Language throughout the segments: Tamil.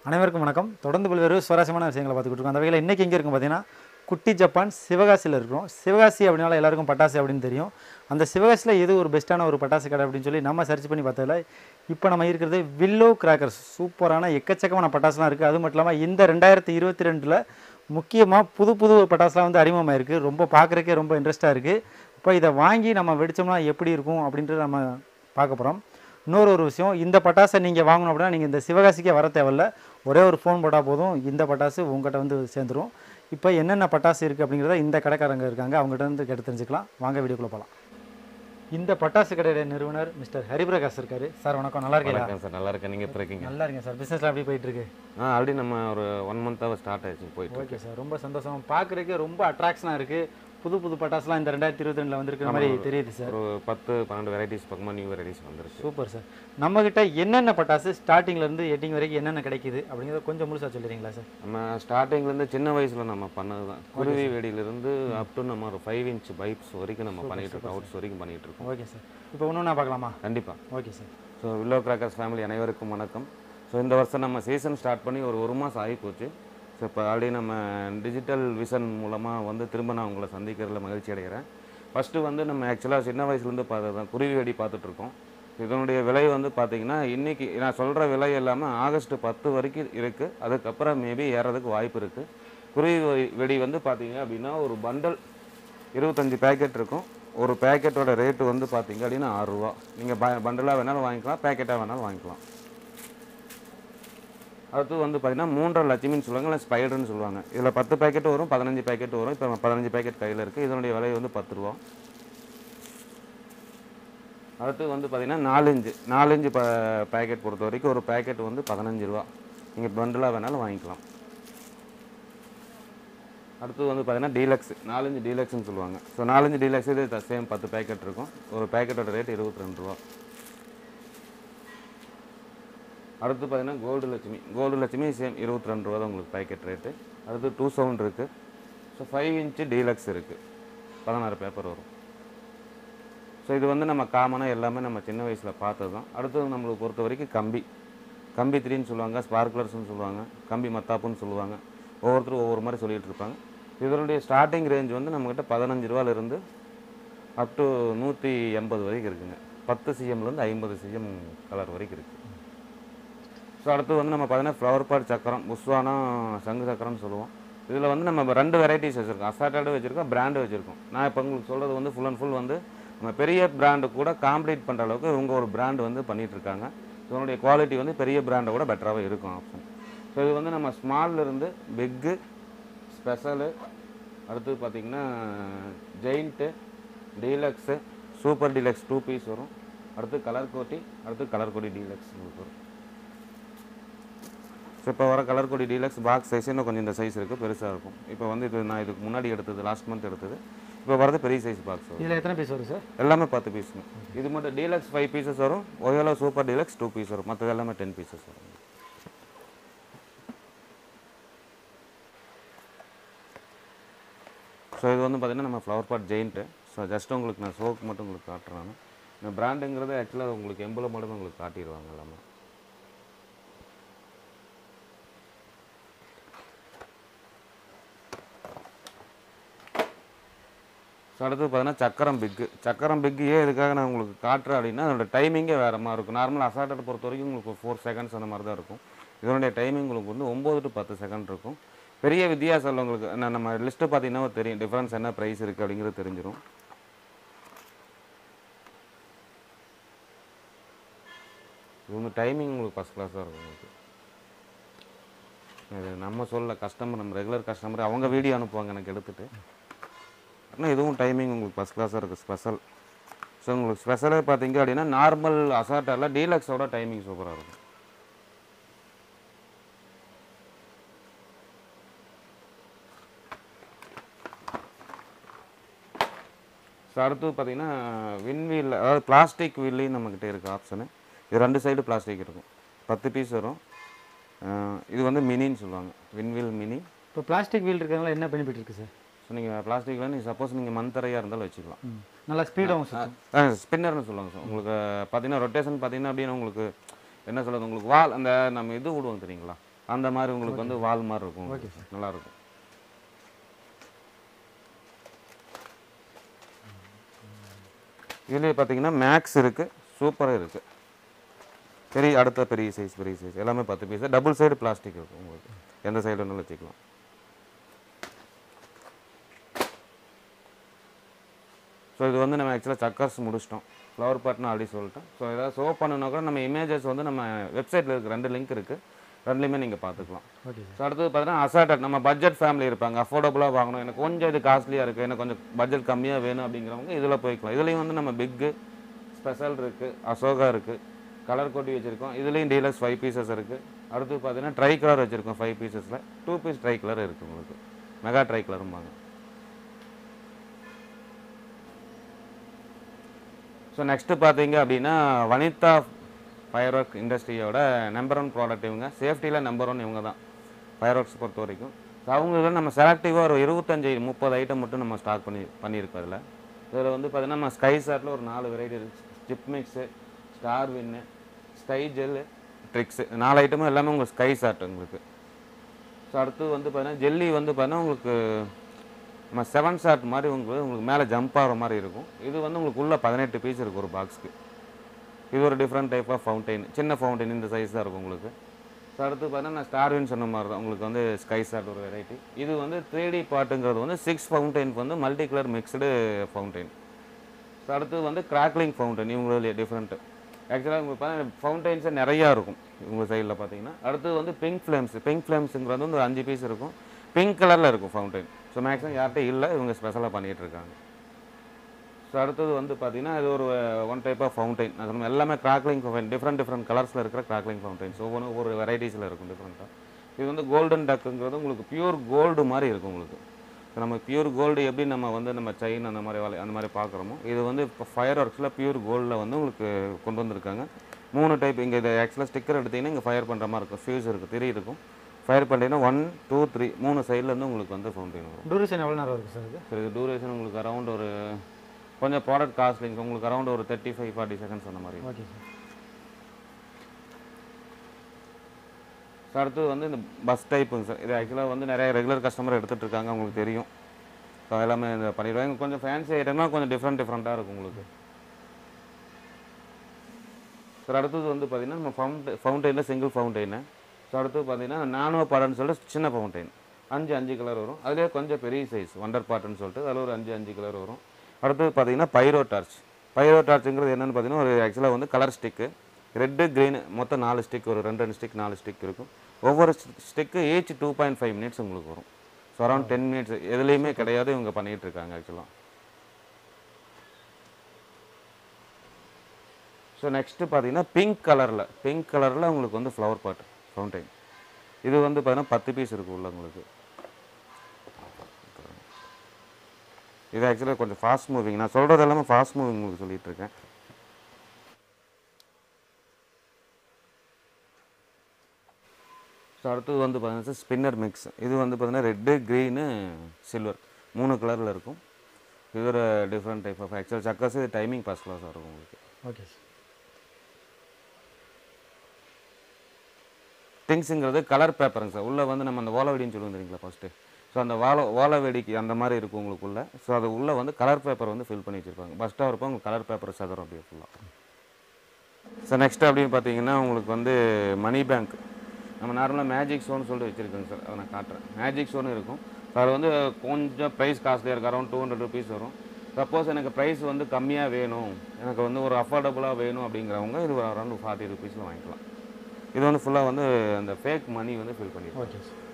அனைவருக்கும் வணக்கம் தொடர்ந்து பல்வேறு சுவாரஸ்யமான விஷயங்களை பார்த்துக்கிட்டு இருக்கோம் அந்த வகையில் இன்றைக்கி எங்கே இருக்கும் பார்த்தீங்கன்னா குட்டி ஜப்பான் சிவகாசியில் இருக்கிறோம் சிவகாசி அப்படின்னால எல்லாருக்கும் பட்டாசு அப்படின்னு தெரியும் அந்த சிவகாசியில் எது ஒரு பெஸ்ட்டான ஒரு பட்டாசு கடை அப்படின்னு சொல்லி நம்ம சர்ச் பண்ணி பார்த்ததில் இப்போ நம்ம இருக்கிறது வில்லோ கிராக்கர்ஸ் சூப்பரான எக்கச்சக்கமான பட்டாசுலாம் இருக்குது அது மட்டும் இல்லாமல் இந்த ரெண்டாயிரத்தி இருபத்தி ரெண்டில் முக்கியமாக புது புது பட்டாசுலாம் வந்து அறிமுகமாயிருக்கு ரொம்ப பார்க்குறக்கே ரொம்ப இன்ட்ரெஸ்ட்டாக இருக்குது இப்போ இதை வாங்கி நம்ம வெடிச்சோம்னா எப்படி இருக்கும் அப்படின்ட்டு நம்ம பார்க்க போகிறோம் இன்னொரு ஒரு விஷயம் இந்த பட்டாசை நீங்கள் வாங்கணும் அப்படின்னா நீங்கள் இந்த சிவகாசிக்கே வர தேவையில்ல ஒரே ஒரு ஃபோன் போட்டால் போதும் இந்த பட்டாசு உங்கள்கிட்ட வந்து சேர்ந்துரும் இப்போ என்னென்ன பட்டாசு இருக்குது அப்படிங்கிறத இந்த கடைக்காரங்க இருக்காங்க அவங்ககிட்ட இருந்து கேட்டு தெரிஞ்சுக்கலாம் வாங்க வீடியோக்குள்ளே போகலாம் இந்த பட்டாசு கடையோட நிறுவனர் மிஸ்டர் ஹரிபிரகாஷ் இருக்காரு சார் வணக்கம் நல்லா இருக்கீங்களா வணக்கம் சார் நல்லா இருக்கேன் நீங்கள் எப்படி இருக்கீங்க நல்லா இருக்கேன் சார் பிஸ்னஸ்லாம் எப்படி போயிட்டு இருக்கு ஆ ஆல்ரெடி நம்ம ஒரு ஒன் மந்த்தாக ஸ்டார்ட் ஆயிடுச்சு போயிட்டு ஓகே சார் ரொம்ப சந்தோஷம் பார்க்குறதுக்கே ரொம்ப அட்ராக்ஷனாக இருக்குது புது புது பட்டாசுலாம் இந்த ரெண்டாயிரத்தி இருபத்தி ரெண்டில் வந்திருக்கிற மாதிரி தெரியுது சார் ஒரு பத்து பன்னெண்டு வெரைட்டிஸ் பக்கமாக நியூ வெரைட்டிஸ் வந்துருக்கு சூப்பர் சார் நம்மக்கிட்ட என்னென்ன பட்டாசு ஸ்டார்டிங்லேருந்து எட்டிங் வரைக்கும் என்னென்ன கிடைக்குது அப்படிங்கிறத கொஞ்சம் முழுசாக சொல்லிடுறீங்களா சார் நம்ம ஸ்டார்டிங்லேருந்து சின்ன வயசில் நம்ம பண்ணது தான் குருவி வெடியிலிருந்து அப் டு நம்ம ஒரு ஃபைவ் இன்ச் பைப்ஸ் வரைக்கும் நம்ம பண்ணிட்டு இருக்கோம் அவுட்ஸ் வரைக்கும் பண்ணிட்டு இருக்கோம் ஓகே சார் இப்போ ஒன்று ஒன்றா பார்க்கலாமா கண்டிப்பாக okay sir so Willow crackers family அனைவருக்கும் வணக்கம் ஸோ இந்த வருஷம் நம்ம சீசன் ஸ்டார்ட் பண்ணி ஒரு ஒரு மாதம் ஆகி போச்சு ஸோ இப்போ ஆல்ரெடி நம்ம டிஜிட்டல் விஷன் மூலமாக வந்து திரும்ப நான் உங்களை சந்திக்கிறதுல மகிழ்ச்சி அடைகிறேன் ஃபஸ்ட்டு வந்து நம்ம ஆக்சுவலாக சின்ன வயசுலேருந்து பார்த்தது தான் குருவி வெடி பார்த்துட்ருக்கோம் இதனுடைய விலை வந்து பார்த்தீங்கன்னா இன்றைக்கி நான் சொல்கிற விலை எல்லாமே ஆகஸ்ட் பத்து வரைக்கும் இருக்குது அதுக்கப்புறம் மேபி ஏறதுக்கு வாய்ப்பு இருக்குது குருவி வெடி- வெடி வந்து பார்த்தீங்க அப்படின்னா ஒரு பண்டல் இருபத்தஞ்சி பேக்கெட் இருக்கும் ஒரு பேக்கெட்டோட ரேட்டு வந்து பார்த்தீங்க அப்படின்னா ஆறுரூவா நீங்கள் ப பண்டலாக வேணாலும் வாங்கிக்கலாம் பேக்கெட்டாக வேணாலும் வாங்கிக்கலாம் அடுத்து வந்து பார்த்தீங்கன்னா மூன்றரை லட்சுமின்னு சொல்லுவாங்க இல்லை ஸ்பைடர்னு சொல்லுவாங்க இதில் பத்து பேக்கெட் வரும் பதினஞ்சு பேக்கெட் வரும் இப்போ பதினஞ்சு பேக்கெட் கையில் இருக்குது இதனுடைய விலை வந்து பத்து ரூபா அடுத்து வந்து பார்த்தீங்கன்னா நாலஞ்சு நாலஞ்சு ப பேக்கெட் பொறுத்த வரைக்கும் ஒரு பேக்கெட் வந்து பதினஞ்சு ரூபா நீங்கள் பண்டலாக வேணாலும் வாங்கிக்கலாம் அடுத்து வந்து பார்த்தீங்கன்னா டீலக்ஸ் நாலஞ்சு டீலக்ஸ்னு சொல்லுவாங்க ஸோ நாலஞ்சு டீலக்ஸ் இது சேம் பத்து பேக்கெட் இருக்கும் ஒரு பேக்கெட்டோட ரேட் இருபத்தி ரெண்டு ரூபா அடுத்து பார்த்தீங்கன்னா gold Lakshmi gold Lakshmi same இருபத்தி ரெண்டு ரூபா தான் உங்களுக்கு பேக்கெட் ரேட்டு அடுத்து டூ சவுண்ட் இருக்குது ஸோ ஃபைவ் இன்ச்சு டீலக்ஸ் இருக்குது பதினாறு பேப்பர் வரும் ஸோ இது வந்து நம்ம காமனாக எல்லாமே நம்ம சின்ன வயசில் பார்த்தது தான் அடுத்தது நம்மளுக்கு பொறுத்த வரைக்கும் கம்பி கம்பி த்ரீன்னு சொல்லுவாங்க ஸ்பார்க்லர்ஸ்னு சொல்லுவாங்க கம்பி மத்தாப்புன்னு சொல்லுவாங்க ஒவ்வொருத்தரும் ஒவ்வொரு மாதிரி சொல்லிட்டு இருப்பாங்க இதனுடைய ஸ்டார்டிங் ரேஞ்ச் வந்து நம்மக்கிட்ட பதினஞ்சு ரூபாலேருந்து அப் டு நூற்றி எண்பது வரைக்கும் இருக்குங்க பத்து சிஎம்லேருந்து ஐம்பது சிஎம் கலர் வரைக்கும் இருக்குது ஸோ அடுத்து வந்து நம்ம பார்த்தீங்கன்னா ஃப்ளவர் பாட் சக்கரம் புஸ்வானா சங்கு சக்கரம்னு சொல்லுவோம் இதில் வந்து நம்ம ரெண்டு வெரைட்டிஸ் வச்சுருக்கோம் அசாட்டடு வச்சுருக்கோம் பிராண்டு வச்சுருக்கோம் நான் இப்போ உங்களுக்கு சொல்கிறது வந்து ஃபுல் அண்ட் ஃபுல் வந்து நம்ம பெரிய பிராண்டு கூட காம்படிட் பண்ணுற அளவுக்கு இவங்க ஒரு பிராண்டு வந்து பண்ணிட்டு இருக்காங்க இதனுடைய குவாலிட்டி வந்து பெரிய பிராண்டை கூட பெட்டராகவே இருக்கும் ஆப்ஷன் ஸோ இது வந்து நம்ம ஸ்மால்ல இருந்து பிக்கு ஸ்பெஷலு அடுத்து பார்த்திங்கன்னா giant deluxe super deluxe two piece வரும் அடுத்து கலர் கோட்டி அடுத்து கலர் கோடி டீலக்ஸ் உங்களுக்கு வரும் ஸோ இப்போ வர கலர் கொடி டீலக்ஸ் பாக்ஸ் சைஸ் இன்னும் கொஞ்சம் இந்த சைஸ் இருக்குது பெருசாக இருக்கும் இப்போ வந்து இது நான் இதுக்கு முன்னாடி எடுத்தது லாஸ்ட் மந்த் எடுத்தது இப்போ வரது பெரிய சைஸ் பாக்ஸ் வரும் இதில் எத்தனை பீஸ் வரும் சார் எல்லாமே பத்து பீஸுங்க இது மட்டும் டீலக்ஸ் ஃபைவ் பீசஸ் வரும் ஒயோலோ சூப்பர் டீலக்ஸ் டூ பீஸ் வரும் மற்றது எல்லாமே டென் பீசஸ் வரும் ஸோ இது வந்து பார்த்திங்கன்னா நம்ம flower pot giant so just உங்களுக்கு நான் சோக் மட்டும் உங்களுக்கு காட்டுறேன் நான். இந்த பிராண்டுங்கிறது ஆக்சுவலாக உங்களுக்கு எம்பளம் மட்டும் உங்களுக்கு காட்டிடுவாங்க எல்லாமே ஸோ அடுத்து பார்த்தீங்கன்னா சக்கரம் பிக்கு சக்கரம் பிக்கு ஏன் இதுக்காக நான் உங்களுக்கு காட்டுறேன் அப்படின்னா அதோட டைமிங்கே வேறு மாதிரி இருக்கும் நார்மல் அசாட்டை பொறுத்த வரைக்கும் உங்களுக்கு ஃபோர் செகண்ட்ஸ் அந்த மாதிரி தான் இருக்கும் இதனுடைய டைமிங் உங்களுக்கு வந்து ஒம்பது டு பத்து செகண்ட் இருக்கும் பெரிய வித்தியாசம் இல்லை உங்களுக்கு நான் நம்ம லிஸ்ட்டு பார்த்தீங்கன்னா தெரியும் டிஃப்ரென்ஸ் என்ன ப்ரைஸ் இருக்குது அப்படிங்கிறது தெரிஞ்சிடும் இது வந்து டைமிங் உங்களுக்கு ஃபஸ்ட் கிளாஸாக இருக்கும் உங்களுக்கு இது நம்ம சொல்ல கஸ்டமர் நம்ம ரெகுலர் கஸ்டமர் அவங்க வீடியோ அனுப்புவாங்க எனக்கு எடுத்துகிட்டு ஆனால் இதுவும் டைமிங் உங்களுக்கு ஃபஸ்ட் கிளாஸாக இருக்குது ஸ்பெஷல் ஸோ உங்களுக்கு ஸ்பெஷலே பார்த்தீங்க அப்படின்னா நார்மல் அசாட்டால டீலக்ஸோட டைமிங் சூப்பராக இருக்கும் ஸோ அடுத்து பார்த்தீங்கன்னா விண்வீல் அதாவது பிளாஸ்டிக் வீல்லையும் நம்மக்கிட்ட இருக்குது ஆப்ஷனு இது ரெண்டு சைடு பிளாஸ்டிக் இருக்கும் பத்து பீஸ் வரும் அஹ் இது வந்து மினின்னு சொல்லுவாங்க விண்வீல் மினி இப்போ பிளாஸ்டிக் வீல் இருக்கிறதுனால என்ன பெனிஃபிட் இருக்குது சார் ஸோ நீங்கள் பிளாஸ்டிக்கில் நீங்கள் சப்போஸ் நீங்கள் மண்தரையாக இருந்தாலும் வச்சுக்கலாம் ம் நல்லா ஸ்பீடாகவும் சுற்றும் ஸ்பின்னர்னு சொல்லுவாங்க சார் உங்களுக்கு பார்த்தீங்கன்னா ரொட்டேஷன் பார்த்தீங்கன்னா அப்படின்னு உங்களுக்கு என்ன சொல்கிறது உங்களுக்கு வால் அந்த நம்ம இது விடுவோம் தெரியுங்களா அந்த மாதிரி உங்களுக்கு வந்து வால் மாதிரி இருக்கும் Okay, நல்லா இருக்கும் இதுலேயே பார்த்தீங்கன்னா மேக்ஸ் இருக்குது சூப்பராக இருக்குது பெரிய அடுத்த பெரிய சைஸ் பெரிய சைஸ் எல்லாமே பத்து பீஸ் டபுள் சைடு பிளாஸ்டிக் இருக்கும் உங்களுக்கு எந்த சைடு வேணாலும் வச்சுக்கலாம் ஸோ இது வந்து நம்ம ஆக்சுவலாக சக்கர்ஸ் முடிச்சிட்டோம் ஃப்ளவர் பாட்னு ஆல்ரெடி சொல்லிட்டோம் ஸோ ஏதாவது ஷோ பண்ணணுன்னா கூட நம்ம இமேஜஸ் வந்து நம்ம வெப்சைட்டில் இருக்குது ரெண்டு லிங்க் இருக்குது ரெண்டுலையுமே நீங்கள் பார்த்துக்கலாம் ஓகே சார் ஸோ அடுத்தது பார்த்தீங்கன்னா அசாட்டட் நம்ம பட்ஜெட் ஃபேமிலி இருப்பாங்க அஃபோர்டபுளாக வாங்கணும் எனக்கு கொஞ்சம் இது காஸ்ட்லியாக இருக்குது எனக்கு கொஞ்சம் பட்ஜெட் கம்மியாக வேணும் அப்படிங்கிறவங்க இதில் போய்க்கலாம் இதுலேயும் வந்து நம்ம பிக்கு ஸ்பெஷல் இருக்குது அசோகா இருக்குது கலர் கொட்டி வச்சுருக்கோம் இதுலேயும் டீலக்ஸ் ஃபைவ் பீசஸ் இருக்குது அடுத்து பார்த்தீங்கன்னா ட்ரை கலர் வச்சுருக்கோம் ஃபைவ் பீசஸில் டூ பீஸ் ட்ரை கலர் இருக்குது உங்களுக்கு மெகா ட்ரை கலரும்பாங்க ஸோ நெக்ஸ்ட்டு பார்த்தீங்க அப்படின்னா வனிதா ஃபயர் ஒர்க் இண்டஸ்ட்ரியோட நம்பர் ஒன் ப்ராடக்ட் இவங்க சேஃப்டியில் நம்பர் ஒன் இவங்க தான் ஃபயர் ஒர்க்ஸ் பொறுத்த வரைக்கும் ஸோ அவங்கள நம்ம செலக்டிவாக ஒரு இருபத்தஞ்சி முப்பது ஐட்டம் மட்டும் நம்ம ஸ்டாக் பண்ணி பண்ணியிருக்கோம் அதில் இதில் வந்து பார்த்தீங்கன்னா நம்ம ஸ்கை சாட்டில் ஒரு நாலு வெரைட்டி இருக்குது ஸ்டிப் mix star win sky gel tricks நாலு ஐட்டமும் எல்லாமே உங்களுக்கு ஸ்கை சாட் உங்களுக்கு ஸோ அடுத்து வந்து பார்த்தீங்கன்னா ஜெல்லி வந்து பார்த்தீங்கன்னா உங்களுக்கு நம்ம செவன் ஷாட் மாதிரி உங்களுக்கு உங்களுக்கு மேலே ஜம்ப் ஆகிற மாதிரி இருக்கும் இது வந்து உங்களுக்கு உள்ள பதினெட்டு பீஸ் இருக்குது ஒரு பாக்ஸ்க்கு இது ஒரு டிஃப்ரெண்ட் டைப் ஆஃப் ஃபவுண்டைன் சின்ன ஃபவுண்டைன் இந்த சைஸ் தான் இருக்கும் உங்களுக்கு ஸோ அடுத்து பார்த்தீங்கன்னா நான் ஸ்டார்வின் சொன்ன மாதிரி தான் உங்களுக்கு வந்து ஸ்கை ஷாட் ஒரு வெரைட்டி இது வந்து த்ரீ டி பாட்டுங்கிறது வந்து சிக்ஸ் ஃபவுண்டைனுக்கு வந்து multi colour mixed fountain so அடுத்து வந்து கிராக்லிங் ஃபவுண்டைன் இவங்களே டிஃப்ரெண்ட்டு ஆக்சுவலாக உங்களுக்கு பார்த்தீங்கன்னா ஃபவுண்டைன்ஸே நிறையா இருக்கும் இவங்க சைடில் பார்த்தீங்கன்னா அடுத்து வந்து பிங்க் ஃப்ளேம்ஸ் பிங்க் ஃப்ளேம்ஸுங்கிறது வந்து ஒரு அஞ்சு பீஸ் இருக்கும் பிங்க் கலரில் இருக்கும் ஃபவுண்டைன் ஸோ மேக்ஸிமம் யார்கிட்ட இல்லை இவங்க ஸ்பெஷலாக பண்ணிகிட்டு இருக்காங்க ஸோ அடுத்தது வந்து பார்த்தீங்கன்னா இது ஒரு ஒன் டைப் ஆஃப் ஃபவுண்டைன் அது நம்ம எல்லாமே கிராக்லிங் ஃபவுண்டைன் டிஃப்ரெண்ட் டிஃப்ரெண்ட் கலர்ஸில் இருக்கிற கிராக்லிங் ஃபவுண்டைன்ஸ் ஒவ்வொன்றும் ஒவ்வொரு வெரைட்டிஸில் இருக்கும் டிஃப்ரெண்ட்டாக இது வந்து கோல்டன் டக்குங்கிறது உங்களுக்கு பியூர் கோல்டு மாதிரி இருக்கும் உங்களுக்கு இப்போ நம்ம பியூர் கோல்டு எப்படி நம்ம வந்து நம்ம செயின் அந்த மாதிரி வேலை அந்த மாதிரி பார்க்குறோமோ இது வந்து இப்போ ஃபயர் ஒர்க்ஸில் பியூர் கோல்டில் வந்து உங்களுக்கு கொண்டு வந்திருக்காங்க மூணு டைப் இங்கே இது ஆக்சுவலாக ஸ்டிக்கர் எடுத்தீங்கன்னா இங்கே ஃபயர் பண்ணுற மாதிரி இருக்கும் ஃபியூஸ் இருக்குது திரி இருக்கும் ஃபயர் பண்ணிட்டீங்கன்னா ஒன் டூ த்ரீ மூணு சைட்லேருந்து உங்களுக்கு வந்து ஃபவுண்டைன் வரும் டூரேஷன் எவ்வளோ நேரம் இருக்குது சார் இது ஸோ இது டூரேஷன் உங்களுக்கு அரௌண்ட் ஒரு கொஞ்சம் ப்ராடக்ட் காஸ்ட்லிங் உங்களுக்கு அரௌண்ட் ஒரு தேர்ட்டி ஃபைவ் ஃபார்ட்டி செகண்ட்ஸ் அந்த மாதிரி ஓகே சார் ஸோ அடுத்தது வந்து இந்த பஸ் டைப்புங்க சார் இது ஆக்சுவலாக வந்து நிறைய ரெகுலர் கஸ்டமர் எடுத்துகிட்டு இருக்காங்க உங்களுக்கு தெரியும் ஸோ எல்லாமே இந்த பண்ணிடுவாங்க கொஞ்சம் ஃபேன்சி ஐட்டம்னா கொஞ்சம் டிஃப்ரெண்ட் டிஃப்ரெண்ட்டாக இருக்கும் உங்களுக்கு சார் அடுத்தது வந்து பார்த்தீங்கன்னா நம்ம ஃபவுண்ட் ஃபவுண்டைனில் சிங்கிள் ஃபவுண்டைனு ஸோ அடுத்தது பார்த்தீங்கன்னா நானோ பாடன்னு சொல்லிட்டு சின்ன ஃபவுண்டைன் அஞ்சு அஞ்சு கலர் வரும் அதுலேயே கொஞ்சம் பெரிய சைஸ் வண்டர் பாட்டுன்னு சொல்லிட்டு அதில் ஒரு அஞ்சு அஞ்சு கலர் வரும் அடுத்தது பார்த்தீங்கன்னா பைரோ டார்ச் பைரோ டார்ச்சுங்கிறது என்னென்னு பார்த்தீங்கன்னா ஒரு ஆக்சுவலாக வந்து கலர் ஸ்டிக்கு ரெட்டு க்ரீன் மொத்தம் நாலு ஸ்டிக் ஒரு ரெண்டு ரெண்டு ஸ்டிக் நாலு ஸ்டிக் இருக்கும் ஒவ்வொரு stick each two point five minutes உங்களுக்கு வரும் ஸோ அரௌண்ட் டென் மினிட்ஸ் எதுலேயுமே கிடையாது இவங்க பண்ணிகிட்டு இருக்காங்க ஆக்சுவலாக ஸோ நெக்ஸ்ட்டு பார்த்தீங்கன்னா பிங்க் கலரில் பிங்க் கலரில் உங்களுக்கு வந்து ஃப்ளவர் பாட் ஃபவுண்டைன் இது வந்து பார்த்தீங்கன்னா பத்து பீஸ் இருக்குது உள்ள உங்களுக்கு இது ஆக்சுவலாக கொஞ்சம் ஃபாஸ்ட் மூவிங் நான் சொல்கிறது எல்லாமே ஃபாஸ்ட் மூவிங் உங்களுக்கு சொல்லிட்டு இருக்கேன் ஸோ அடுத்தது வந்து பார்த்தீங்கன்னா ஸ்பின்னர் மிக்ஸ் இது வந்து பார்த்தீங்கன்னா ரெட்டு க்ரீனு சில்வர் மூணு கலரில் இருக்கும் இது ஒரு டிஃப்ரெண்ட் டைப் ஆஃப் ஆக்சுவல் சக்கர்ஸ் இது டைமிங் ஃபஸ்ட் கிளாஸாக இருக்கும் உங்களுக்கு ஓகே சார் திங்ஸுங்கிறது கலர் பேப்பருங்க சார் உள்ளே வந்து நம்ம அந்த ஓலவெடின்னு சொல்லுவோம் தெரியுங்களா ஃபஸ்ட்டு ஸோ அந்த வாழ ஓலவெடிக்கு அந்த மாதிரி இருக்கும் உங்களுக்குள்ளே ஸோ அது உள்ளே வந்து கலர் பேப்பர் வந்து ஃபில் பண்ணி வச்சுருப்பாங்க பஸ்ட்டாக இருப்போம் உங்களுக்கு கலர் பேப்பர் சதுரம் அப்படியே ஃபுல்லாக ஸோ நெக்ஸ்ட் அப்படின்னு பார்த்தீங்கன்னா உங்களுக்கு வந்து மணி பேங்க் நம்ம நார்மலாக மேஜிக் ஷோன்னு சொல்லிட்டு வச்சுருக்கோங்க சார் அதை நான் காட்டுறேன் மேஜிக் ஷோன்னு இருக்கும் ஸோ அது வந்து கொஞ்சம் ப்ரைஸ் காஸ்ட்லியாக இருக்கும் அரௌண்ட் டூ ஹண்ட்ரட் ருபீஸ் வரும் சப்போஸ் எனக்கு ப்ரைஸ் வந்து கம்மியாக வேணும் எனக்கு வந்து ஒரு அஃபோர்டபுளாக வேணும் அப்படிங்கிறவங்க இது ஒரு அரௌண்ட் ஃபார்ட்டி ருபீஸில் வாங்கிக்கலாம் இது வந்து ஃபுல்லாக வந்து அந்த ஃபேக் மணி வந்து ஃபில் பண்ணிடுவோம் ஓகே சார்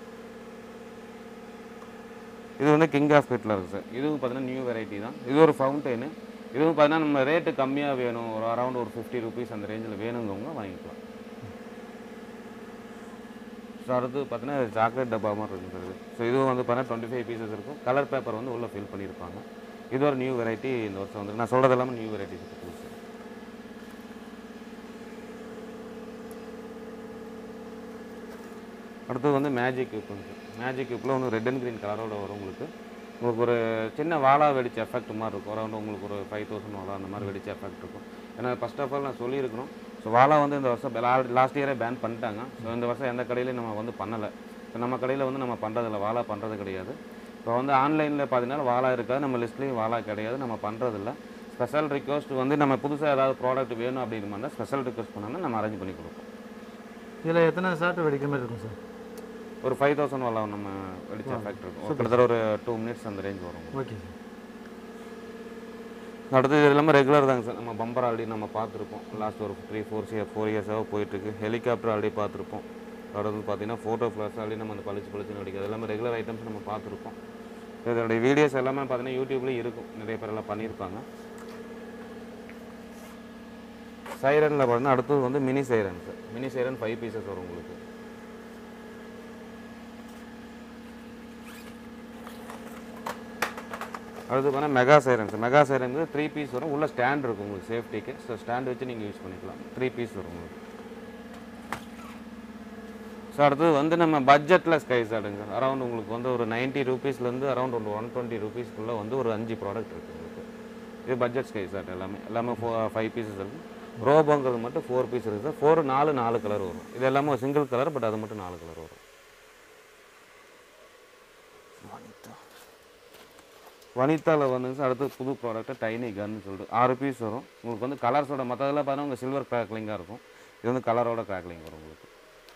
இது வந்து கிங் ஆஃப் கிட்ல இருக்குது சார் இதுவும் பார்த்தீங்கன்னா நியூ வெரைட்டி தான் இது ஒரு ஃபவுண்டைனு இதுவும் பார்த்தீங்கன்னா நம்ம ரேட்டு கம்மியாக வேணும் ஒரு அரௌண்ட் ஒரு ஃபிஃப்டி ருபீஸ் அந்த ரேஞ்சில் வேணுங்கவங்க வாங்கிக்கலாம் ஸோ அடுத்து பார்த்தீங்கன்னா சாக்லேட் டப்பா மாதிரி இருக்குது சார் இது ஸோ இதுவும் வந்து பார்த்தீங்கன்னா டுவெண்ட்டி ஃபைவ் பீசஸ் இருக்கும் கலர் பேப்பர் வந்து உள்ளே ஃபில் பண்ணியிருப்பாங்க இது ஒரு நியூ வெரைட்டி இந்த வருஷம் வந்து நான் சொல்கிறது எல்லாமே நியூ வெரைட்டிஸ் புதுசு அடுத்தது வந்து மேஜிக் கியூப் மேஜிக் கியூப்பில் ஒன்று ரெட் அண்ட் க்ரீன் கலரோட வரும் உங்களுக்கு உங்களுக்கு ஒரு சின்ன வாழா வெடிச்ச எஃபெக்ட் மாதிரி இருக்கும் அரௌண்ட் உங்களுக்கு ஒரு ஃபைவ் தௌசண்ட் வாழா அந்த மாதிரி வெடிச்ச எஃபெக்ட் இருக்கும் ஏன்னா ஃபர்ஸ்ட் ஆஃப் ஆல் நான் சொல்லியிருக்கணும் ஸோ வாலா வந்து இந்த வருஷம் லாஸ்ட் இயரே பேன் பண்ணிட்டாங்க ஸோ இந்த வருஷம் எந்த கடையிலையும் நம்ம வந்து பண்ணலை ஸோ நம்ம கடையில் வந்து நம்ம பண்ணுறதில்ல வாலா பண்ணுறது கிடையாது இப்போ வந்து ஆன்லைனில் பார்த்தீங்கன்னா வாலா இருக்காது நம்ம லிஸ்ட்லேயும் வாலா கிடையாது நம்ம பண்ணுறதில்ல ஸ்பெஷல் ரிக்வஸ்ட் வந்து நம்ம புதுசாக ஏதாவது ப்ராடக்ட் வேணும் அப்படின்னு பண்ணால் ஸ்பெஷல் ரிக்வஸ்ட் பண்ணோம்னா நம்ம அரேஞ்ச் பண்ணி கொடுப்போம் இதில் எத்தனை ஷார்ட் வெடிக்கிற மாதிரி இருக்கும் சார் ஒரு ஃபைவ் தௌசண்ட் வரலாம் நம்ம வெடிச்ச எஃபெக்ட் இருக்கும் ஒரு கிட்டத்தட்ட ஒரு டூ மினிட்ஸ் அந்த ரேஞ்ச் வரும் ஓகே சார் அடுத்து இது எல்லாமே ரெகுலர் தாங்க சார் நம்ம பம்பர் ஆல்ரெடி நம்ம பார்த்துருப்போம் லாஸ்ட் ஒரு த்ரீ ஃபோர் இயர் ஃபோர் இயர்ஸாக போயிட்டுருக்கு ஹெலிகாப்டர் ஆல்ரெடி பார்த்துருப்போம் அடுத்து பார்த்தீங்கன்னா ஃபோட்டோ ஃப்ளாஷ் ஆல்ரெடி நம்ம அந்த பளிச்சு பளிச்சு நடிக்கிறது எல்லாமே ரெகுலர் ஐட்டம்ஸ் நம்ம பார்த்துருப்போம் இதோடைய வீடியோஸ் எல்லாமே பார்த்தீங்கன்னா யூடியூப்லேயும் இருக்கும் நிறைய பேர் எல்லாம் பண்ணியிருப்பாங்க சைரனில் பார்த்தீங்கன்னா அடுத்தது வந்து mini siren sir mini siren five pieces வரும் உங்களுக்கு அடுத்து பார்த்தீங்கன்னா mega sirens mega siren three piece வரும் உள்ள ஸ்டாண்ட் இருக்கும் உங்களுக்கு சேஃப்டிக்கு ஸோ ஸ்டாண்ட் வச்சு நீங்கள் யூஸ் பண்ணிக்கலாம் த்ரீ பீஸ் வரும் உங்களுக்கு ஸோ அடுத்தது வந்து நம்ம பட்ஜெட்டில் ஸ்கைஸ் ஆடுங்க அரௌண்ட் உங்களுக்கு வந்து ஒரு நைன்ட்டி ருபீஸ்லேருந்து அரௌண்ட் ஒரு ஒன் டுவெண்ட்டி ருபீஸ்க்குள்ளே வந்து ஒரு அஞ்சு ப்ராடக்ட் இருக்குது உங்களுக்கு இது பட்ஜெட் ஸ்கைஸ் ஆட் எல்லாமே எல்லாமே ஃபோ ஃபைவ் பீசஸ் இருக்குது ரோபோங்கிறது மட்டும் ஃபோர் பீஸ் இருக்குது சார் ஃபோர் நாலு நாலு கலர் வரும் இது எல்லாமே சிங்கிள் கலர் பட் அது மட்டும் நாலு கலர் வரும் வனிதாவில் வந்து சார் அடுத்து புது ப்ராடக்ட்டு டைனி கன்னு சொல்லிட்டு ஆறு பீஸ் வரும் உங்களுக்கு வந்து கலர்ஸோட மற்றதெல்லாம் பார்த்தீங்கன்னா உங்களுக்கு சில்வர் கிராக்லிங்காக இருக்கும் இது வந்து கலரோட கிராக்லிங் வரும் உங்களுக்கு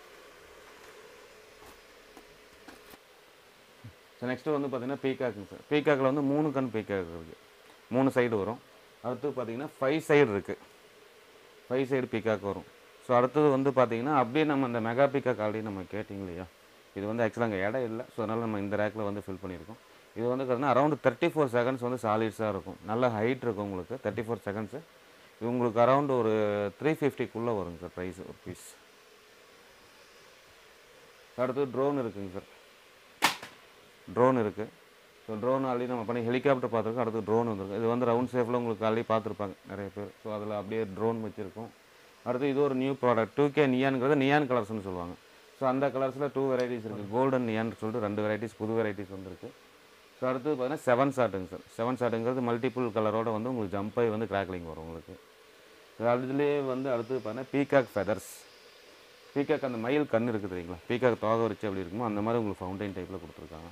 ஸோ நெக்ஸ்ட்டு வந்து பார்த்தீங்கன்னா பீகாக்குங்க சார் பீகாக்கில் வந்து மூணு கண் பீகாக் இருக்குது மூணு சைடு வரும் அடுத்து பார்த்தீங்கன்னா ஃபைவ் சைடு இருக்குது ஃபைவ் சைடு பீகாக் வரும் ஸோ அடுத்தது வந்து பார்த்தீங்கன்னா அப்படியே நம்ம இந்த மெகா பீகாக் ஆல்ரெடி நம்ம கேட்டிங்க இல்லையா இது வந்து ஆக்சுவலாக அங்கே இடம் இல்லை ஸோ அதனால் நம்ம இந்த ரேக்கில் வந்து ஃபில் பண்ணியிருக்கோம் இது வந்து பார்த்தீங்கன்னா அரௌண்ட் தேர்ட்டி ஃபோர் செகண்ட்ஸ் வந்து சாலிட்ஸாக இருக்கும் நல்ல ஹைட் இருக்கும் உங்களுக்கு தேர்ட்டி ஃபோர் செகண்ட்ஸு இது உங்களுக்கு அரௌண்ட் ஒரு த்ரீ ஃபிஃப்டிக்குள்ளே வருங்க சார் ப்ரைஸ் ஒரு பீஸ் அடுத்து ட்ரோன் இருக்குங்க சார் ட்ரோன் இருக்குது ஸோ ட்ரோன் ஆல்ரெடி நம்ம பண்ணி ஹெலிகாப்டர் பார்த்துருக்கோம் அடுத்து ட்ரோன் வந்துருக்கு இது வந்து ரவுண்ட் ஷேப்பில் உங்களுக்கு ஆல்ரெடி பார்த்துருப்பாங்க நிறைய பேர் ஸோ அதில் அப்படியே ட்ரோன் வச்சுருக்கோம் அடுத்து இது ஒரு நியூ ப்ராடக்ட் டூ கே நியான்ங்கிறது நியான் கலர்ஸ்னு சொல்லுவாங்க ஸோ அந்த கலர்ஸில் டூ வெரைட்டிஸ் இருக்குது கோல்டன் நியான் சொல்லிட்டு ரெண்டு வெரைட்டிஸ் புது வெரைட்டிஸ் வந்திருக்கு ஸோ அடுத்து பார்த்தீங்கன்னா செவன் ஷாட்டுங்க சார் செவன் ஷாட்டுங்கிறது மல்டிபிள் கலரோட வந்து உங்களுக்கு ஜம்ப் ஆகி வந்து கிராக்லிங் வரும் உங்களுக்கு அதுலேயே வந்து அடுத்து பார்த்தீங்கன்னா பீகாக் ஃபெதர்ஸ் பீகாக் அந்த மயில் கண் இருக்குது தெரியுங்களா பீகாக் தோகை வச்சு அப்படி இருக்குமோ அந்த மாதிரி உங்களுக்கு ஃபவுண்டைன் டைப்பில் கொடுத்துருக்காங்க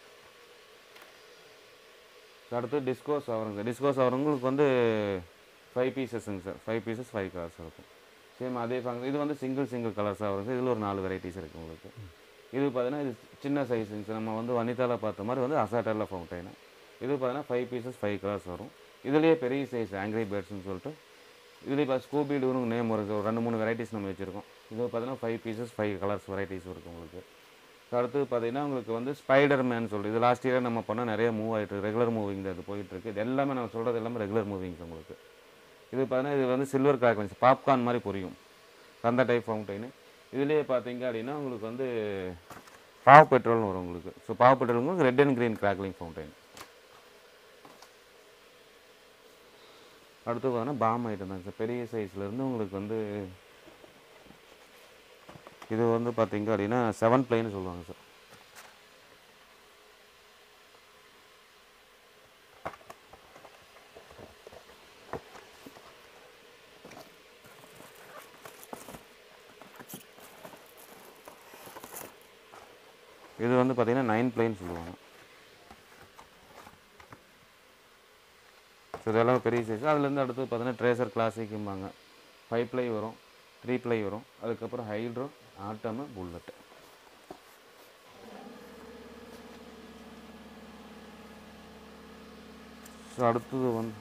ஸோ அடுத்து டிஸ்கோ சவருங்க டிஸ்கோ சவர் உங்களுக்கு வந்து ஃபைவ் பீசஸ்ங்க sir five pieces five colours இருக்கும் சேம் அதே ஃபங்க் இது வந்து சிங்கிள் சிங்கிள் கலர்ஸாக வருங்க இதில் ஒரு நாலு வெரைட்டிஸ் இருக்குது உங்களுக்கு இது பார்த்தீங்கன்னா இது சின்ன சைஸுங்க சார் நம்ம வந்து வனிதாவில் பார்த்த மாதிரி வந்து அசாட்டரில் ஃபவுண்டைனு இது பார்த்தீங்கன்னா ஃபைவ் பீசஸ் ஃபைவ் கலர்ஸ் வரும் இதுலேயே பெரிய சைஸ் ஆங்கிரி பேர்ட்ஸ்னு சொல்லிட்டு இதுலேயே இப்போ ஸ்கூபி டூன்னு நேம் இருக்குது ஒரு ரெண்டு மூணு வெரைட்டிஸ் நம்ம வச்சுருக்கோம் இது பார்த்தீங்கன்னா five pieces five colours varieties இருக்குது உங்களுக்கு ஸோ அடுத்து பார்த்தீங்கன்னா உங்களுக்கு வந்து ஸ்பைடர் மேன் சொல்லிட்டு இது லாஸ்ட் இயர் நம்ம பண்ண நிறைய மூவ் ஆகிட்டு ரெகுலர் மூவிங் இது போயிட்டுருக்கு இது எல்லாமே நம்ம சொல்கிறது எல்லாமே ரெகுலர் மூவிங்ஸ் உங்களுக்கு இது பார்த்தீங்கன்னா இது வந்து சில்வர் கிராக் பாப்கார்ன் மாதிரி புரியும் அந்த டைப் ஃபவுண்டைனு இதுலேயே பார்த்தீங்க அப்படின்னா உங்களுக்கு வந்து பாவ் பெட்ரோல்னு வரும் உங்களுக்கு ஸோ பாவ் பெட்ரோல் உங்களுக்கு red and green crackling fountain அடுத்து பார்த்தீங்கன்னா பாம் ஐட்டம் தாங்க சார் பெரிய சைஸ்லேருந்து உங்களுக்கு வந்து இது வந்து பார்த்தீங்க அப்படின்னா செவன் பிளைன்னு சொல்லுவாங்க சார் இது வந்து பார்த்தீங்கன்னா நைன் பிளைன் சொல்லுவாங்க ஸோ இதெல்லாம் பெரிய சைஸ் அதுலேருந்து அடுத்து பார்த்தீங்கன்னா ட்ரேசர் கிளாசிக்கும்பாங்க ஃபைவ் ப்ளை வரும் த்ரீ ப்ளை வரும் அதுக்கப்புறம் ஹைட்ரோ ஆட்டமு புல்லட் ஸோ அடுத்தது வந்து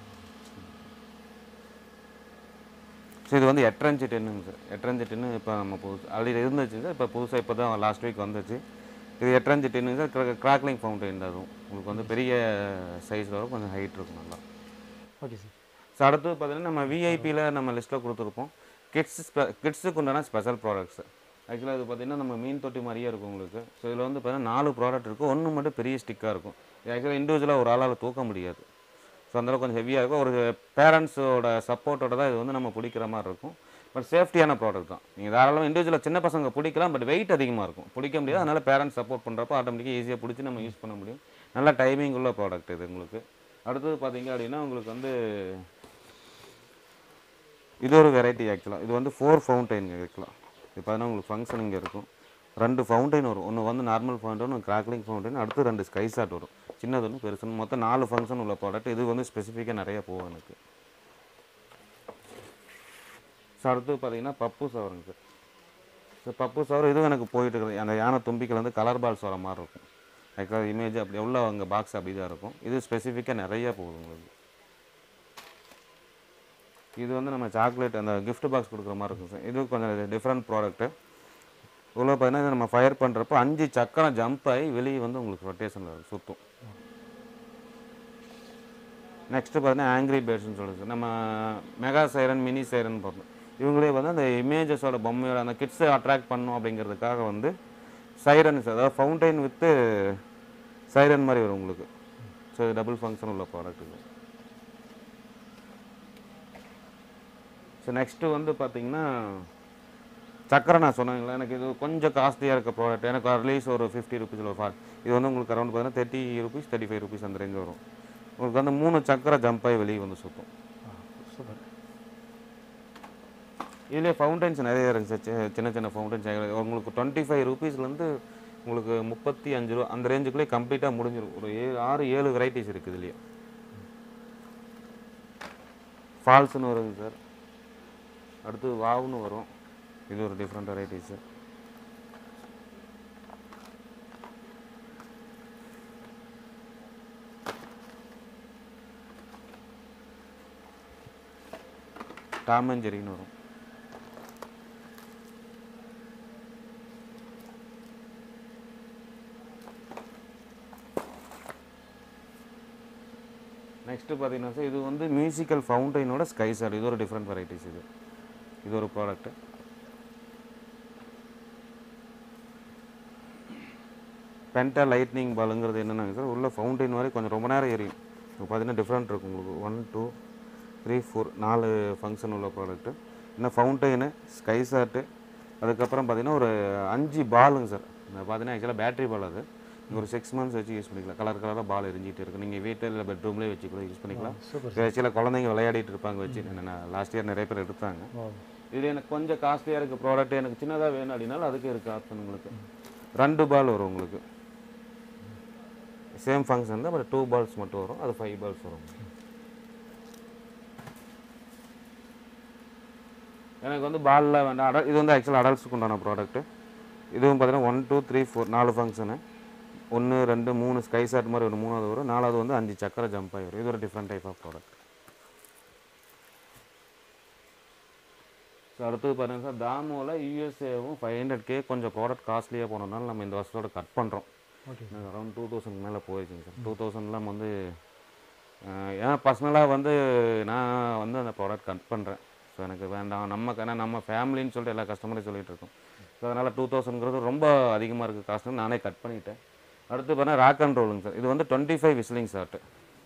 ஸோ இது வந்து எட்ரஞ்சு டென்னுங்க சார் எட்ரஞ்சு டென்னு இப்போ நம்ம புதுசு ஆல்ரெடி இருந்துச்சு சார் இப்போ புதுசாக இப்போ தான் லாஸ்ட் வீக் வந்துச்சு இது எட்ரஞ்சு டென்னுங்க சார் கிராக்லிங் ஃபவுண்டைன் அதுவும் உங்களுக்கு வந்து பெரிய சைஸில் வரும் கொஞ்சம் ஹைட் இருக்கும் நல்லா ஓகே சார் ஸோ அடுத்து பார்த்தீங்கன்னா நம்ம விஐபியில் நம்ம லிஸ்ட்டில் கொடுத்துருப்போம் கிட்ஸ் ஸ்பெ கிட்ஸுக்கு உண்டான ஸ்பெஷல் ப்ராடக்ட்ஸ் ஆக்சுவலாக இது பார்த்தீங்கன்னா நம்ம மீன் தொட்டி மாதிரியே இருக்கும் உங்களுக்கு ஸோ இதில் வந்து பார்த்தீங்கன்னா நாலு ப்ராடக்ட் இருக்கும் ஒன்று மட்டும் பெரிய ஸ்டிக்காக இருக்கும் இது ஆக்சுவலாக இண்டிவிஜுவலாக ஒரு ஆளால் தூக்க முடியாது ஸோ அந்தளவுக்கு கொஞ்சம் ஹெவியாக இருக்கும் ஒரு பேரண்ட்ஸோட சப்போர்ட்டோட தான் இது வந்து நம்ம பிடிக்கிற மாதிரி இருக்கும் பட் சேஃப்டியான ப்ராடக்ட் தான் நீங்கள் தாராளமாக இண்டிவிஜுவலாக சின்ன பசங்க பிடிக்கலாம் பட் வெயிட் அதிகமாக இருக்கும் பிடிக்க முடியாது அதனால் பேரண்ட்ஸ் சப்போர்ட் பண்ணுறப்போ ஆட்டோமேட்டிக்காக ஈஸியாக பிடிச்சி நம்ம யூஸ் பண்ண முடியும் நல்ல டைமிங் உள்ள ப்ராடக்ட் இது உங்களுக்கு அடுத்தது பார்த்தீங்க அப்படின்னா உங்களுக்கு வந்து இது ஒரு வெரைட்டி ஆக்சுவலாக இது வந்து ஃபோர் ஃபவுண்டைன் வைக்கலாம் இது பார்த்தீங்கன்னா உங்களுக்கு ஃபங்க்ஷன் இங்கே இருக்கும் ரெண்டு ஃபவுண்டைன் வரும் ஒன்று வந்து நார்மல் ஃபவுண்டைன் ஒன்று கிராக்லிங் ஃபவுண்டைன் அடுத்து ரெண்டு ஸ்கை ஷாட் வரும் சின்னது ஒன்று பெருசுன்னு மொத்தம் நாலு ஃபங்க்ஷன் உள்ள ப்ராடக்ட் இது வந்து ஸ்பெசிஃபிக்காக நிறைய போகும் எனக்கு ஸோ அடுத்து பார்த்தீங்கன்னா பப்பு சவருங்க சார் ஸோ பப்பு சவர் இதுவும் எனக்கு போயிட்டு இருக்குது அந்த யானை தும்பிக்கையில் வந்து கலர் பால்ஸ் வர மாதிரி இருக்கும் ஆக்சுவலாக இமேஜ் அப்படி உள்ள அங்கே பாக்ஸ் அப்படி தான் இருக்கும் இது ஸ்பெசிஃபிக்காக நிறைய போகுது உங்களுக்கு இது வந்து நம்ம சாக்லேட் அந்த gift பாக்ஸ் கொடுக்குற மாதிரி இருக்கும் சார் இது கொஞ்சம் டிஃப்ரெண்ட் ப்ராடக்ட்டு உள்ள பார்த்தீங்கன்னா இதை நம்ம ஃபயர் பண்ணுறப்போ அஞ்சு சக்கரம் ஜம்ப் ஆகி வெளியே வந்து உங்களுக்கு ரொட்டேஷனில் சுற்றும் நெக்ஸ்ட்டு பார்த்தீங்கன்னா ஆங்கிரி பேர்ட்ஸ்னு சொல்லுது நம்ம மெகா சைரன் மினி சைரன் பார்த்தோம் இவங்களே வந்து அந்த இமேஜஸோட பொம்மையோட அந்த கிட்ஸை அட்ராக்ட் பண்ணும் அப்படிங்கிறதுக்காக வந்து சைரன்ஸ் அதாவது ஃபவுண்டைன் வித்து சைரன் மாதிரி வரும் உங்களுக்கு ஸோ இது டபுள் ஃபங்க்ஷன் உள்ள ப்ராடக்ட் இது ஸோ நெக்ஸ்ட்டு வந்து பார்த்தீங்கன்னா சக்கரை நான் சொன்னேங்களா எனக்கு இது கொஞ்சம் காஸ்ட்லியாக இருக்க ப்ராடக்ட் எனக்கு அட்லீஸ்ட் ஒரு ஃபிஃப்டி ருபீஸில் ஒரு ஃபா- இது வந்து உங்களுக்கு அரௌண்ட் பார்த்தீங்கன்னா thirty rupees thirty five rupees அந்த ரேஞ்ச் வரும் உங்களுக்கு வந்து மூணு சக்கரை ஜம்ப் ஆகி வெளியே வந்து சுற்றும் சூப்பர் இதுலேயே ஃபவுண்டைன்ஸ் நிறைய இருக்குது சார் சி- சின்ன சின்ன ஃபவுண்டைன்ஸ் உங்களுக்கு டுவெண்ட்டி ஃபைவ் ருபீஸ்லேருந்து உங்களுக்கு முப்பத்தி அஞ்சு ரூபா அந்த ரேஞ்சுக்குள்ளே கம்ப்ளீட்டாக முடிஞ்சிடும் ஒரு ஏழு ஆறு ஏழு வெரைட்டிஸ் இருக்குது இதுலேயே ஃபால்ஸ்னு வருது சார் அடுத்து வாவுன்னு வரும் இது ஒரு டிஃப்ரெண்ட் வெரைட்டிஸ் சார் டாமஞ்செரின்னு வரும் நெக்ஸ்ட்டு பார்த்தீங்கன்னா சார் இது வந்து மியூசிக்கல் ஃபவுண்டைனோட ஸ்கை சார் இது ஒரு டிஃப்ரெண்ட் வெரைட்டிஸ் இது இது ஒரு ப்ராடக்ட்டு பென்டா லைட்னிங் பாலுங்கிறது என்னென்னாங்க சார் உள்ள ஃபவுண்டைன் மாதிரி கொஞ்சம் ரொம்ப நேரம் எரியும் இப்போ பார்த்தீங்கன்னா டிஃப்ரெண்ட் இருக்கும் உங்களுக்கு ஒன் டூ த்ரீ ஃபோர் நாலு ஃபங்க்ஷன் உள்ள ப்ராடக்ட்டு இன்னும் ஃபவுண்டைனு ஸ்கை சாட்டு அதுக்கப்புறம் பார்த்தீங்கன்னா ஒரு அஞ்சு பாலுங்க சார் இந்த பார்த்தீங்கன்னா ஆக்சுவலாக பேட்டரி பால் அது நீங்க ஒரு சிக்ஸ் மந்த்ஸ் வச்சு யூஸ் பண்ணிக்கலாம் கலர் கலராக பால் எரிஞ்சிட்டு இருக்கு நீங்கள் வீட்டில் இல்லை பெட்ரூம்லேயே வச்சு கூட யூஸ் பண்ணிக்கலாம் சூப்பர் ஆக்சுவலாக குழந்தைங்க விளையாடிட்டு இருப்பாங்க வச்சு நான் லாஸ்ட் இயர் நிறைய பேர் எடுத்தாங்க ஓ இது எனக்கு கொஞ்சம் காஸ்ட்லியாக இருக்க ப்ராடக்ட் எனக்கு சின்னதாக வேணும் அப்படின்னாலும் அதுக்கு இருக்குது ஆப்ஷன் உங்களுக்கு ரெண்டு பால் வரும் உங்களுக்கு சேம் ஃபங்க்ஷன் தான் பட் டூ பால்ஸ் மட்டும் வரும் அது ஃபைவ் பால்ஸ் வரும் எனக்கு வந்து பாலில் வேண்டாம் அடல் இது வந்து ஆக்சுவலாக அடல்ட்ஸுக்கு உண்டான ப்ராடக்ட்டு இதுவும் பார்த்தீங்கன்னா ஒன் டூ த்ரீ ஃபோர் நாலு ஃபங்க்ஷனு ஒன்று ரெண்டு மூணு ஸ்கை ஷாட் மாதிரி ஒரு மூணாவது வரும் நாலாவது வந்து அஞ்சு சக்கரை ஜம்ப் ஆகி வரும் இது ஒரு different type of product so அடுத்தது பாருங்க சார் தாமோவில் யூஎஸ்ஏவும் ஃபைவ் ஹண்ட்ரட் கே கொஞ்சம் ப்ராடக்ட் காஸ்ட்லியாக போனதுனால நம்ம இந்த வருஷத்தோட கட் பண்ணுறோம் ஓகே அரௌண்ட் டூ தௌசண்ட் மேலே போயிடுச்சுங்க சார் டூ தௌசண்ட்லாம் வந்து அஹ், ஏன்னா பர்சனலாக வந்து நான் வந்து அந்த ப்ராடக்ட் கட் பண்ணுறேன் ஸோ எனக்கு வேண்டாம் நம்ம ஏன்னா நம்ம ஃபேமிலின்னு சொல்லிட்டு எல்லா கஸ்டமரையும் சொல்லிட்டு இருக்கோம் ஸோ அதனால் டூ தௌசண்ட்ங்கிறது ரொம்ப அதிகமாக இருக்குது காஸ்ட்னு நானே கட் பண்ணிட்டேன் அடுத்து பார்த்தா ராக் அண்ட் ரோலுங்க சார் இது வந்து டுவெண்ட்டி ஃபைவ் விஸ்லிங் ஷார்ட்டு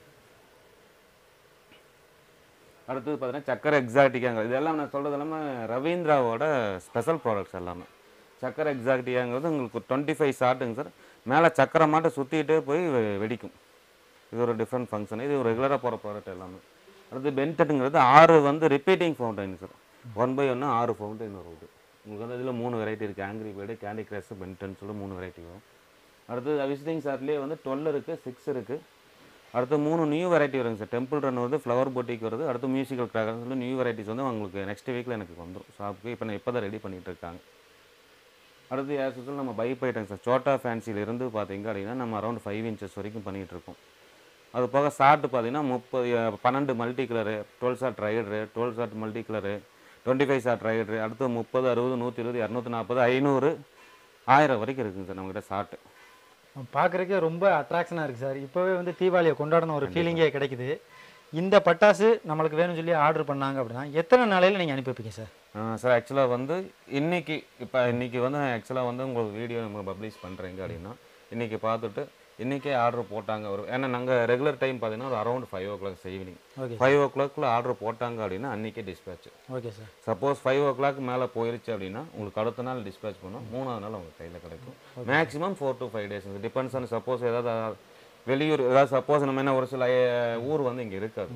அடுத்தது பார்த்தீங்கன்னா சக்கரை எக்ஸாக்டிக்காங்க இதெல்லாம் நான் சொல்கிறது எல்லாமே ரவீந்திராவோட ஸ்பெஷல் ப்ராடக்ட்ஸ் எல்லாமே சக்கரை எக்ஸாக்டிக்காங்கிறது உங்களுக்கு டுவெண்ட்டி ஃபைவ் ஷார்ட்டுங்க சார் மேலே சக்கரை மாட்டை சுற்றிட்டே போய் வெ- வெடிக்கும் இது ஒரு டிஃப்ரெண்ட் ஃபங்க்ஷன் இது ஒரு ரெகுலராக போகிற ப்ராடக்ட் எல்லாமே அடுத்து பென்டெட்டுங்கிறது ஆறு வந்து repeating fountain sir one by ஒன்று ஆறு ஃபவுண்டைன் வருது உங்களுக்கு வந்து இதில் மூணு வெரைட்டி இருக்குது angry bird candy crush pendant சொல்லி மூணு வெரைட்டி வரும் அடுத்தது விசிட்டிங் ஷார்ட்லேயே வந்து டுவெல் இருக்குது சிக்ஸ் இருக்குது அடுத்து மூணு நியூ வெரைட்டி வருங்க சார் டெம்பிள் ரன் வருது ஃப்ளவர் பொட்டிக் வருது அடுத்து மியூசிக்கல் கிராக்கர்ஸ் சொல்லி நியூ வெரைட்டிஸ் வந்து உங்களுக்கு நெக்ஸ்ட் வீக்கில் எனக்கு வந்துடும் ஷாப்புக்கு இப்போ நான் இப்போ தான் ரெடி பண்ணிட்டு இருக்காங்க அடுத்து ஆஸ் யூஸ்வல் நம்ம பைப் ஐட்டம்ஸ் சார் சோட்டா ஃபேன்சில இருந்து பார்த்தீங்க அப்படின்னா நம்ம அரௌண்ட் ஃபைவ் இன்ச்சஸ் வரைக்கும் பண்ணிகிட்டு இருக்கோம் அது போக ஷார்ட் பார்த்தீங்கன்னா முப்பது அஹ், பன்னெண்டு multi colour twelve shot rider twelve shot multi colour twenty five shot rider அடுத்து முப்பது அறுபது நூற்றி இருபது இரநூத்தி நாற்பது ஐநூறு ஆயிரம் வரைக்கும் இருக்குங்க சார் நம்மகிட்ட ஷார்ட்டு பார்க்குறக்கே ரொம்ப அட்ராக்ஷனாக இருக்குது சார் இப்போவே வந்து தீபாவளியை கொண்டாடணும் ஒரு ஃபீலிங்கே கிடைக்குது இந்த பட்டாசு நம்மளுக்கு வேணும்னு சொல்லி ஆர்டர் பண்ணாங்க அப்படின்னா எத்தனை நாளையில் நீங்கள் அனுப்பி வைப்பீங்க சார் சார் ஆக்சுவலாக வந்து இன்னைக்கு இப்போ இன்னைக்கு வந்து ஆக்சுவலாக வந்து உங்களுக்கு வீடியோ நம்ம பப்ளிஷ் பண்ணுறீங்க அப்படின்னா இன்னைக்கு பார்த்துட்டு இன்றைக்கே ஆர்டர் போட்டாங்க ஒரு ஏன்னா நாங்கள் ரெகுலர் டைம் பார்த்தீங்கன்னா ஒரு around five o'clock evening okay five ஓ கிளாக்குள்ள ஆர்டர் போட்டாங்க அப்படின்னா அன்றைக்கே dispatch okay sir suppose five o'clock மேலே போயிருச்சு அப்படின்னா உங்களுக்கு அடுத்த நாள் டிஸ்பேச் பண்ணும் மூணாவது நாள் உங்கள் கையில் கிடைக்கும் maximum four to five days depends on suppose ஏதாவது வெளியூர் ஏதாவது சப்போஸ் நம்ம என்ன ஒரு சில அஹ், ஊர் வந்து இங்கே இருக்காது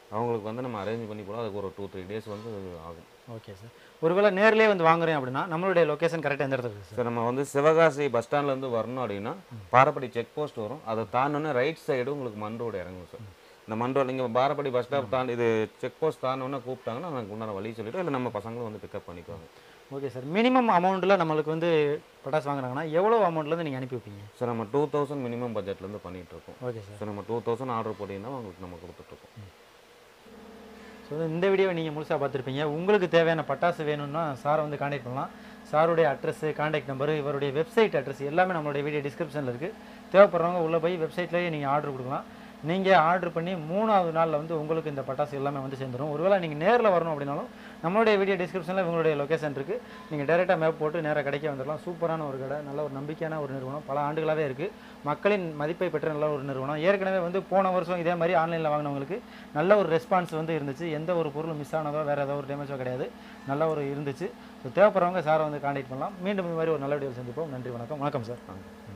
அவங்களுக்கு வந்து நம்ம அரேஞ்ச் பண்ணி போனால் அதுக்கு ஒரு டூ த்ரீ டேஸ் வந்து ஆகும் ஓகே சார் ஒருவேளை நேர்லேயே வந்து வாங்குறேன் அப்படின்னா நம்மளுடைய லொக்கேஷன் கரெக்டாக எந்த இடத்துல இருக்குது சார் சார் நம்ம வந்து சிவகாசி பஸ் ஸ்டாண்ட்லேருந்து வரணும் அப்படின்னா பாரப்படி செக் போஸ்ட் வரும் அதை தாண்டோன்னே ரைட் சைடு உங்களுக்கு மண் ரோடு இறங்கும் சார் இந்த மண் ரோடு நீங்கள் பாரப்படி பஸ் ஸ்டாப் தாண்டி இது செக் போஸ்ட் தாண்டோன்னே கூப்பிட்டாங்கன்னா நமக்கு உண்டான வழி சொல்லிட்டு இல்லை நம்ம பசங்களும் வந்து பிக்கப் பண்ணிக்குவாங்க ஓகே சார் மினிமம் அமௌண்ட்டில் நம்மளுக்கு வந்து பட்டாசு வாங்குறாங்கன்னா எவ்வளோ அமௌண்ட்லேருந்து நீங்கள் அனுப்பி வைப்பீங்க சார் நம்ம டூ தௌசண்ட் மினிமம் பட்ஜெட்லேருந்து பண்ணிட்டு இருக்கோம் ஓகே சார் சார் நம்ம டூ தௌசண்ட் ஆர்டர் போட்டிங்கன்னா உங்களுக்கு நம்ம கொடுத்துட்ருக்கோம் ஸோ இந்த வீடியோவை நீங்கள் முழுசாக பார்த்துருப்பீங்க உங்களுக்கு தேவையான பட்டாசு வேணும்னா சாரை வந்து காண்டாக்ட் பண்ணலாம் சாருடைய அட்ரஸ் காண்டாக்ட் நம்பர் இவருடைய வெப்சைட் அட்ரஸ் எல்லாமே நம்மளுடைய வீடியோ டிஸ்கிரிப்ஷனில் இருக்குது தேவைப்படுறவங்க உள்ளே போய் வெப்சைட்லேயே நீங்கள் ஆர்டர் கொடுக்கலாம் நீங்கள் ஆர்டர் பண்ணி மூணாவது நாளில் வந்து உங்களுக்கு இந்த பட்டாசு எல்லாமே வந்து சேர்ந்துடும் ஒருவேளை நீங்கள் நேரில் வரணும் அப்படின்னாலும் நம்மளுடைய வீடியோ டிஸ்கிரிப்ஷனில் இவங்களுடைய லொகேஷன் இருக்குது நீங்கள் டேரெக்டாக மேப் போட்டு நேராக கடைக்கே வந்துடலாம் சூப்பரான ஒரு கடை நல்ல ஒரு நம்பிக்கையான ஒரு நிறுவனம் பல ஆண்டுகளாகவே இருக்குது மக்களின் மதிப்பை பெற்ற நல்ல ஒரு நிறுவனம் ஏற்கனவே வந்து போன வருஷம் இதே மாதிரி ஆன்லைனில் வாங்கினவங்களுக்கு நல்ல ஒரு ரெஸ்பான்ஸ் வந்து இருந்துச்சு எந்த ஒரு பொருளும் மிஸ் ஆனதோ வேறு ஏதோ ஒரு டேமேஜோ கிடையாது நல்ல ஒரு இருந்துச்சு ஸோ தேவைப்படுறவங்க சாரை வந்து காண்டாக்ட் பண்ணலாம் மீண்டும் இந்த மாதிரி ஒரு நல்ல வீடியோ சந்திப்போம் நன்றி வணக்கம் வணக்கம் சார்